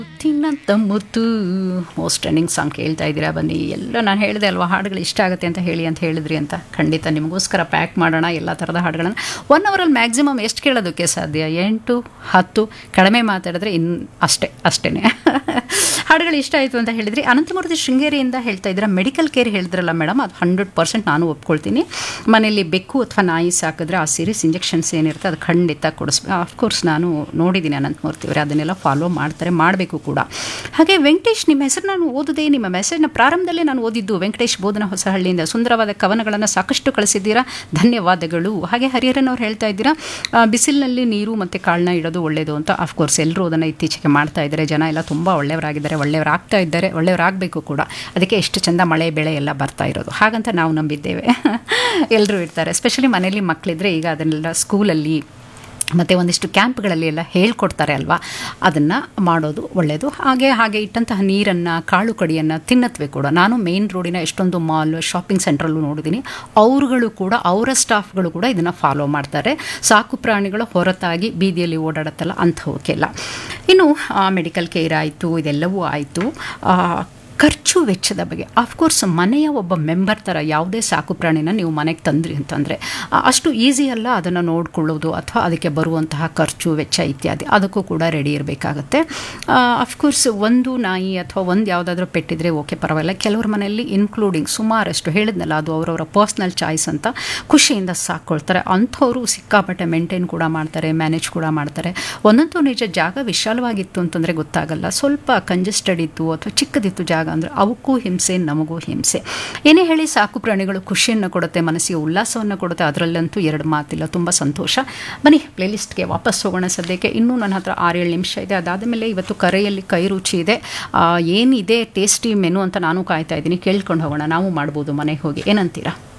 ಮುತ್ತಿನಂತ ಮುತ್ತು most trending song ಕೇಳ್ತಾ ಇದ್ದೀರಾ ಬನ್ನಿ ಎಲ್ಲ ನಾನು ಹೇಳಿದೆ ಅಲ್ವಾ ಹಾಡುಗಳು ಇಷ್ಟ ಆಗುತ್ತೆ ಅಂತ ಹೇಳಿ ಅಂತ ಹೇಳಿದ್ರಿ ಅಂತ ಖಂಡಿತ ನಿಮಗೋಸ್ಕರ ಪ್ಯಾಕ್ ಮಾಡೋಣ ಎಲ್ಲ ಥರದ ಹಾಡುಗಳನ್ನು ಒನ್ ಅವರಲ್ಲಿ ಮ್ಯಾಕ್ಸಿಮಮ್ ಎಷ್ಟು ಕೇಳೋದಕ್ಕೆ ಸಾಧ್ಯ ಎಂಟು ಹತ್ತು ಕಡಿಮೆ ಮಾತಾಡಿದ್ರೆ ಇನ್ನು ಅಷ್ಟೇ ಅಷ್ಟೇ ಹಾಡುಗಳು ಇಷ್ಟ ಆಯಿತು ಅಂತ ಹೇಳಿದ್ರಿ ಅನಂತಮೂರ್ತಿ ಶೃಂಗೇರಿಯಿಂದ ಹೇಳ್ತಾ ಇದ್ದೀರಾ ಮೆಡಿಕಲ್ ಕೇರ್ ಹೇಳಿದ್ರಲ್ಲ ಮೇಡಮ್ ಅದು ಹಂಡ್ರೆಡ್ ಪರ್ಸೆಂಟ್ ನಾನು ಒಪ್ಕೊಳ್ತೀನಿ ಮನೆಯಲ್ಲಿ ಬೆಕ್ಕು ಅಥವಾ ನಾಯಿ ಸಾಕಿದ್ರೆ ಆ ಸೀರೀಸ್ ಇಂಜೆಕ್ಷನ್ಸ್ ಏನಿರುತ್ತೆ ಅದು ಖಂಡಿತ ಕೊಡಿಸ್ಬೇಕು ಅಫ್ಕೋರ್ಸ್ ನಾನು ನೋಡಿದ್ದೀನಿ ಅನಂತಮೂರ್ತಿ ಅವರೇ ಅದನ್ನೆಲ್ಲ ಫಾಲೋ ಮಾಡ್ತಾರೆ ಮಾಡಬೇಕು ಕೂಡ ಹಾಗೆ ವೆಂಕಟೇಶ್ ನಿಮ್ಮ ಹೆಸರು ನಾನು ಓದಿದೆ ನಿಮ್ಮ ಮೆಸೇಜ್ನ ಪ್ರಾರಂಭದಲ್ಲೇ ನಾನು ಓದಿದ್ದು ವೆಂಕಟೇಶ್ ಬೋಧನ ಹೊಸಹಳ್ಳಿಯಿಂದ ಸುಂದರವಾದ ಕವನಗಳನ್ನು ಸಾಕಷ್ಟು ಕಳಿಸಿದ್ದೀರಾ ಧನ್ಯವಾದಗಳು ಹಾಗೆ ಹರಿಹರನ್ ಅವ್ರು ಹೇಳ್ತಾ ಇದ್ದೀರಾ ಆ, ಬಿಸಿಲಿನಲ್ಲಿ ನೀರು ಮತ್ತು ಕಾಳನ್ನ ಇಡೋದು ಒಳ್ಳೆಯದು ಅಂತ ಅಫ್ಕೋರ್ಸ್ ಎಲ್ಲರೂ ಅದನ್ನು ಇತ್ತೀಚೆಗೆ ಮಾಡ್ತಾ ಇದ್ದಾರೆ ಜನ ಎಲ್ಲ ತುಂಬ ಒಳ್ಳೆಯವರಾಗಿದ್ದಾರೆ ಒಳ್ಳೆಯವರಾಗ್ತಾ ಇದ್ದಾರೆ ಒಳ್ಳೆಯವರಾಗಬೇಕು ಕೂಡ ಅದಕ್ಕೆ ಎಷ್ಟು ಚಂದ ಮಳೆ ಬೆಳೆ ಎಲ್ಲ ಬರ್ತಾ ಇರೋದು ಹಾಗಂತ ನಾವು ನಂಬಿದ್ದೇವೆ ಎಲ್ಲರೂ ಇರ್ತಾರೆ ಎಸ್ಪೆಷಲಿ ಮನೇಲಿ ಮಕ್ಕಳಿದ್ರೆ ಈಗ ಅದನ್ನೆಲ್ಲ ಸ್ಕೂಲಲ್ಲಿ ಮತ್ತು ಒಂದಿಷ್ಟು ಕ್ಯಾಂಪ್ಗಳಲ್ಲಿ ಎಲ್ಲ ಹೇಳ್ಕೊಡ್ತಾರೆ ಅಲ್ವಾ ಅದನ್ನು ಮಾಡೋದು ಒಳ್ಳೆಯದು ಹಾಗೆ ಹಾಗೆ ಇಟ್ಟಂತಹ ನೀರನ್ನು ಕಾಳು ಕಡಿಯನ್ನು ತಿನ್ನತ್ವೆ ಕೂಡ ನಾನು ಮೇನ್ ರೋಡಿನ ಎಷ್ಟೊಂದು ಮಾಲ್ ಶಾಪಿಂಗ್ ಸೆಂಟ್ರಲ್ಲೂ ನೋಡಿದ್ದೀನಿ ಅವರುಗಳು ಕೂಡ ಅವರ ಸ್ಟಾಫ್ಗಳು ಕೂಡ ಇದನ್ನು ಫಾಲೋ ಮಾಡ್ತಾರೆ ಸಾಕು ಪ್ರಾಣಿಗಳು ಹೊರತಾಗಿ ಬೀದಿಯಲ್ಲಿ ಓಡಾಡುತ್ತಲ್ಲ ಅಂಥವಕ್ಕೆಲ್ಲ ಇನ್ನು ಮೆಡಿಕಲ್ ಕೇರ್ ಆಯಿತು ಇದೆಲ್ಲವೂ ಆಯಿತು ಖರ್ಚು ವೆಚ್ಚದ ಬಗ್ಗೆ ಆಫ್ಕೋರ್ಸ್ ಮನೆಯ ಒಬ್ಬ ಮೆಂಬರ್ ಥರ ಯಾವುದೇ ಸಾಕು ಪ್ರಾಣಿನ ನೀವು ಮನೆಗೆ ತಂದ್ರಿ ಅಂತಂದರೆ ಅಷ್ಟು ಈಸಿ ಅಲ್ಲ ಅದನ್ನು ನೋಡಿಕೊಳ್ಳೋದು ಅಥವಾ ಅದಕ್ಕೆ ಬರುವಂತಹ ಖರ್ಚು ವೆಚ್ಚ ಇತ್ಯಾದಿ ಅದಕ್ಕೂ ಕೂಡ ರೆಡಿ ಇರಬೇಕಾಗತ್ತೆ ಅಫ್ಕೋರ್ಸ್ ಒಂದು ನಾಯಿ ಅಥವಾ ಒಂದು ಯಾವುದಾದ್ರೂ ಪೆಟ್ಟಿದ್ರೆ ಓಕೆ ಪರವಾಗಿಲ್ಲ ಕೆಲವ್ರ ಮನೆಯಲ್ಲಿ ಇನ್ಕ್ಲೂಡಿಂಗ್ ಸುಮಾರಷ್ಟು ಹೇಳಿದ್ನಲ್ಲ ಅದು ಅವರವರ ಪರ್ಸ್ನಲ್ ಚಾಯ್ಸ್ ಅಂತ ಖುಷಿಯಿಂದ ಸಾಕ್ಕೊಳ್ತಾರೆ ಅಂಥವರು ಸಿಕ್ಕಾಪಟ್ಟೆ ಮೇಂಟೈನ್ ಕೂಡ ಮಾಡ್ತಾರೆ ಮ್ಯಾನೇಜ್ ಕೂಡ ಮಾಡ್ತಾರೆ ಒಂದಂತೂ ನಿಜ ಜಾಗ ವಿಶಾಲವಾಗಿತ್ತು ಅಂತಂದರೆ ಗೊತ್ತಾಗಲ್ಲ ಸ್ವಲ್ಪ ಕಂಜೆಸ್ಟೆಡ್ ಇತ್ತು ಅಥವಾ ಚಿಕ್ಕದಿತ್ತು ಜಾಗ ಅಂದರೆ ಅವಕ್ಕೂ ಹಿಂಸೆ ನಮಗೂ ಹಿಂಸೆ ಏನೇ ಹೇಳಿ ಸಾಕು ಪ್ರಾಣಿಗಳು ಖುಷಿಯನ್ನು ಕೊಡುತ್ತೆ ಮನಸ್ಸಿಗೆ ಉಲ್ಲಾಸವನ್ನು ಕೊಡುತ್ತೆ ಅದರಲ್ಲಂತೂ ಎರಡು ಮಾತಿಲ್ಲ ತುಂಬ ಸಂತೋಷ ಬನ್ನಿ ಪ್ಲೇಲಿಸ್ಟ್ಗೆ ವಾಪಸ್ ಹೋಗೋಣ ಸದ್ಯಕ್ಕೆ ಇನ್ನೂ ನನ್ನ ಹತ್ರ ಆರೇಳು ನಿಮಿಷ ಇದೆ ಅದಾದ ಮೇಲೆ ಇವತ್ತು ಕರೆಯಲ್ಲಿ ಕೈ ರುಚಿ ಇದೆ ಆ, ಏನಿದೆ ಟೇಸ್ಟಿ ಮೆನು ಅಂತ ನಾನು ಕಾಯ್ತಾ ಇದ್ದೀನಿ ಕೇಳ್ಕೊಂಡು ಹೋಗೋಣ ನಾವು ಮಾಡ್ಬೋದು ಮನೆಗೆ ಹೋಗಿ ಏನಂತೀರಾ